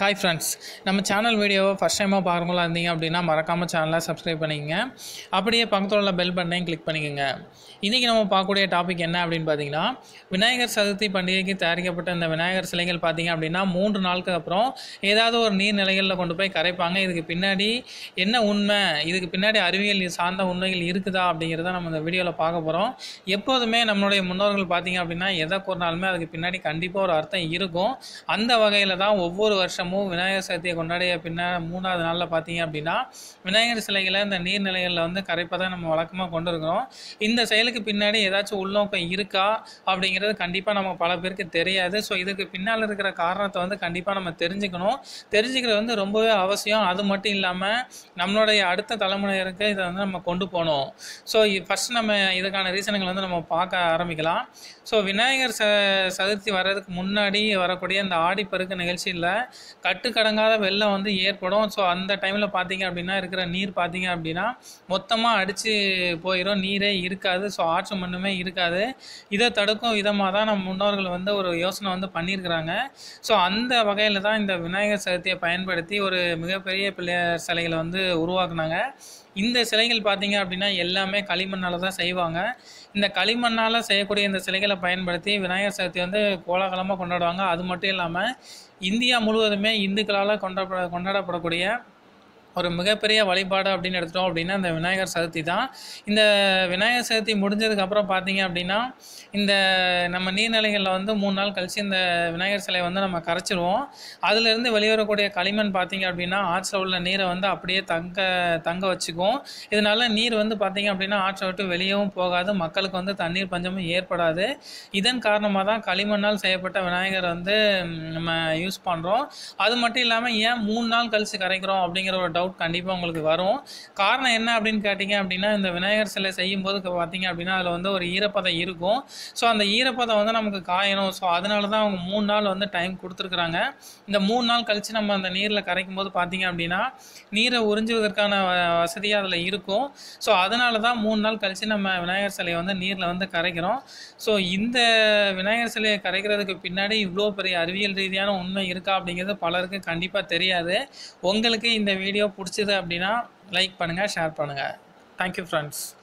hi friends நம்ம channel வீடியோவை first டைமாக பார்க்குறவங்களா இருந்தீங்க அப்படின்னா மறக்காமல் சேனலை சப்ஸ்கிரைப் பண்ணிக்கங்க அப்படியே பக்கத்தில் உள்ள பெல் பட்டனையும் கிளிக் பண்ணிக்கோங்க இன்றைக்கி நம்ம பார்க்கக்கூடிய டாபிக் என்ன அப்படின்னு பார்த்தீங்கன்னா விநாயகர் சதுர்த்தி பண்டிகைக்கு தயாரிக்கப்பட்ட இந்த விநாயகர் சிலைகள் பார்த்தீங்க அப்படின்னா மூன்று நாளுக்கு அப்புறம் ஏதாவது ஒரு நீர்நிலைகளில் கொண்டு போய் கரைப்பாங்க இதுக்கு பின்னாடி என்ன உண்மை இதுக்கு பின்னாடி அறிவியல் சார்ந்த உண்மைகள் இருக்குதா அப்படிங்கிறத நம்ம இந்த வீடியோவில் பார்க்க போகிறோம் எப்போதுமே நம்மளுடைய முன்னோர்கள் பார்த்தீங்க அப்படின்னா எதை கூறினாலுமே அதுக்கு பின்னாடி கண்டிப்பாக ஒரு அர்த்தம் இருக்கும் அந்த வகையில் தான் ஒவ்வொரு வருஷமும் விநாயகர் சதுர்த்தியை கொண்டாடிய பின்னா மூணாவது நாளில் பார்த்தீங்க அப்படின்னா விநாயகர் சிலைகளை இந்த நீர்நிலைகளில் வந்து கரைப்பதை நம்ம வழக்கமாக கொண்டு இருக்கிறோம் இந்த செயலுக்கு பின்னாடி ஏதாச்சும் உள்நோக்கம் இருக்கா அப்படிங்கிறது கண்டிப்பாக நம்ம பல பேருக்கு தெரியாது ஸோ இதுக்கு பின்னால் இருக்கிற காரணத்தை வந்து கண்டிப்பாக நம்ம தெரிஞ்சுக்கணும் தெரிஞ்சுக்கிறது வந்து ரொம்பவே அவசியம் அது மட்டும் இல்லாமல் நம்மளுடைய அடுத்த தலைமுறையினருக்கு இதை வந்து நம்ம கொண்டு போகணும் ஸோ ஃபஸ்ட் நம்ம இதுக்கான ரீசனுங்கள் வந்து நம்ம பார்க்க ஆரம்பிக்கலாம் ஸோ விநாயகர் ச சதுர்த்தி வர்றதுக்கு முன்னாடி வரக்கூடிய இந்த ஆடிப்பெருக்கு நிகழ்ச்சியில் கட்டுக்கடங்காத வெள்ளம் வந்து ஏற்படும் ஸோ அந்த டைமில் பார்த்தீங்க அப்படின்னா இருக்கிற நீர் பார்த்தீங்க அப்படின்னா மொத்தமாக அடித்து போயிடும் நீரே இருக்காது ஸோ ஆற்று மண்ணுமே இருக்காது இதை தடுக்கும் விதமாக தான் நம்ம முன்னோர்கள் வந்து ஒரு யோசனை வந்து பண்ணியிருக்கிறாங்க ஸோ அந்த வகையில் தான் இந்த விநாயகர் சதுர்த்தியை பயன்படுத்தி ஒரு மிகப்பெரிய பிள்ளையார் சிலைகளை வந்து உருவாக்குனாங்க இந்த சிலைகள் பார்த்தீங்க அப்படின்னா எல்லாமே களிமண்ணால் தான் செய்வாங்க இந்த களிமண்ணால் செய்யக்கூடிய இந்த சிலைகளை பயன்படுத்தி விநாயகர் சதுர்த்தி வந்து கோலாகலமாக கொண்டாடுவாங்க அது மட்டும் இல்லாமல் இந்தியா முழுவதுமே இந்துக்களால் கொண்டாட கொண்டாடப்படக்கூடிய ஒரு மிகப்பெரிய வழிபாடு அப்படின்னு எடுத்துட்டோம் அப்படின்னா இந்த விநாயகர் சதுர்த்தி தான் இந்த விநாயகர் சதுர்த்தி முடிஞ்சதுக்கப்புறம் பார்த்தீங்க அப்படின்னா இந்த நம்ம நீர்நிலைகளில் வந்து மூணு நாள் கழித்து இந்த விநாயகர் சிலையை வந்து நம்ம கரைச்சிருவோம் அதுலேருந்து வெளிவரக்கூடிய களிமண் பார்த்தீங்க அப்படின்னா ஆற்றில் உள்ள நீரை வந்து அப்படியே தங்க தங்க வச்சுக்கும் இதனால நீர் வந்து பார்த்தீங்க அப்படின்னா ஆற்றை விட்டு வெளியவும் போகாது மக்களுக்கு வந்து தண்ணீர் பஞ்சமும் ஏற்படாது இதன் காரணமாக தான் களிமண்ணால் செய்யப்பட்ட விநாயகர் வந்து நம்ம யூஸ் பண்ணுறோம் அது மட்டும் இல்லாமல் ஏன் மூணு நாள் கழித்து கரைக்கிறோம் அப்படிங்கிற ஒரு டவுட் கண்டிப்பாக உங்களுக்கு வரும் காரணம் என்ன அப்படின்னு கேட்டிங்க அப்படின்னா இந்த விநாயகர் சிலை செய்யும்போது பார்த்தீங்க அப்படின்னா அதில் வந்து ஒரு ஈரப்பதம் இருக்கும் ஸோ அந்த ஈரப்பதம் வந்து நமக்கு காயணும் ஸோ அதனால தான் அவங்க மூணு நாள் வந்து டைம் கொடுத்துருக்குறாங்க இந்த மூணு நாள் கழித்து நம்ம அந்த நீரில் கரைக்கும் போது பார்த்தீங்க அப்படின்னா நீரை உறிஞ்சுவதற்கான வசதியாக அதில் இருக்கும் ஸோ அதனால தான் மூணு நாள் கழித்து நம்ம விநாயகர் சிலையை வந்து நீரில் வந்து கரைக்கிறோம் ஸோ இந்த விநாயகர் சிலையை கரைக்கிறதுக்கு பின்னாடி இவ்வளோ பெரிய அறிவியல் ரீதியான உண்மை இருக்கா அப்படிங்கிறது பலருக்கு கண்டிப்பாக தெரியாது உங்களுக்கு இந்த வீடியோ பிடிச்சது அப்படின்னா லைக் பண்ணுங்கள் ஷேர் பண்ணுங்கள் தேங்க்யூ ஃப்ரெண்ட்ஸ்